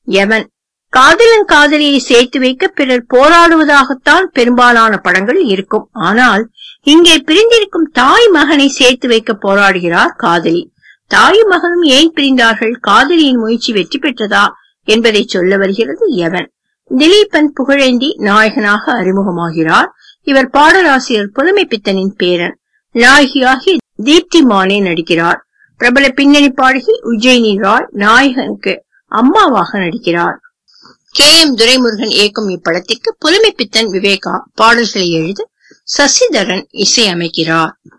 எவன் காதலன் காதலியை சேர்த்து வைக்க பிறர் போராடுவதாகத்தான் பெரும்பாலான படங்கள் இருக்கும் ஆனால் இங்கே பிரிந்திருக்கும் தாய் மகனை சேர்த்து வைக்க போராடுகிறார் காதலி தாயும் மகனும் ஏன் பிரிந்தார்கள் காதலியின் முயற்சி வெற்றி பெற்றதா என்பதை சொல்ல வருகிறது எவன் திலீபன் புகழேந்தி நாயகனாக அறிமுகமாகிறார் இவர் பாடலாசிரியர் புலமை பித்தனின் பேரன் நாயகியாகி தீப்தி மானே நடிக்கிறார் பிரபல பின்னணி பாடகி உஜ்ஜயினி ராய் நாயகனுக்கு அம்மாவாக நடிக்கிறார் கே எம் துரைமுருகன் இயக்கும் இப்படத்திற்கு புலமை பித்தன் விவேகா பாடல்களை எழுத சசிதரன் இசையமைக்கிறார்